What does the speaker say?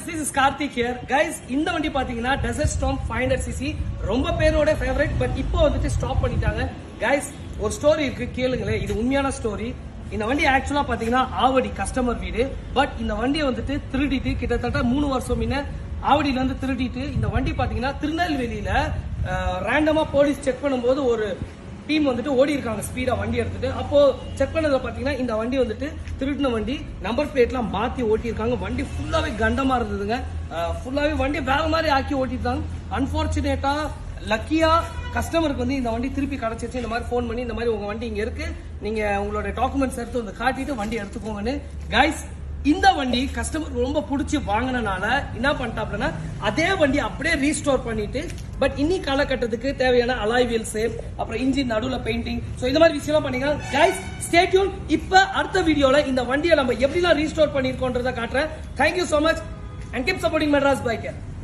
this is Karthik here guys இந்த வண்டி பாத்தீங்கன்னா desert storm five hundred CC ரொம்ப பேரோட ஃபேவரட் பட் இப்போ வந்துட்டு ஸ்டாப் பண்ணிட்டாங்க கைஸ் ஒரு ஸ்டோரி இருக்கு கேளுங்களேன் இது உண்மையான ஸ்டோரி இந்த வண்டி ஆக்சுவலா பாத்தீங்கன்னா ஆவடி கஸ்டமர் வீடு பட் இந்த வண்டியை வந்துட்டு திருடிட்டு கிட்டத்தட்ட மூணு வருஷம் முன்ன ஆவடியில இருந்து திருடிட்டு இந்த வண்டி பாத்தீங்கன்னா திருநெல்வேலியில ரேண்டமா போலீஸ் செக் பண்ணும்போது ஒரு டீம் வந்துட்டு ஓடி இருக்காங்க ஸ்பீடா வண்டி எடுத்துட்டு அப்போ செக் பண்ணதுல பாத்தீங்கன்னா இந்த வண்டி வந்துட்டு திருடின வண்டி நம்பர் பிளேட்லாம் மாத்தி ஓட்டி இருக்காங்க வண்டி ஃபுல்லாவே கண்டமா இருந்ததுங்க ஃபுல்லாவே வண்டி வேற மாதிரி ஆக்கி ஓட்டிட்டாங்க அன்பார்ச்சுனேட்டா லக்கியா கஸ்டமருக்கு வந்து இந்த வண்டி திருப்பி கிடைச்சிருச்சு இந்த மாதிரி ஃபோன் பண்ணி இந்த மாதிரி உங்க வண்டி இங்க இருக்கு நீங்க உங்களோட டாக்குமெண்ட்ஸ் எடுத்து வந்து காட்டிட்டு வண்டி எடுத்துக்கோங்கன்னு கைஸ் இந்த வண்டி கஸ்டமர் ரொம்ப பிடிச்சி வாங்கினனால என்ன பண்ணிட்டாப்லன்னா அதே வண்டி அப்படியே ரீஸ்டோர் பண்ணிட்டு பட் இன்னி காலகட்டத்துக்கு தேவையான அலாய் வீல்ஸ் அப்புறம் இன்ஜின் நடுவுல பெயிண்டிங் சோ இந்த மாதிரி விஷயம் பண்ணீங்க கைஸ் ஸ்டேட்யூன் இப்ப அடுத்த வீடியோல இந்த வண்டியை நம்ம எப்படிலாம் ரீஸ்டோர் பண்ணிருக்கோன்றத காட்டுறேன் thank you so much and keep supporting Madras biker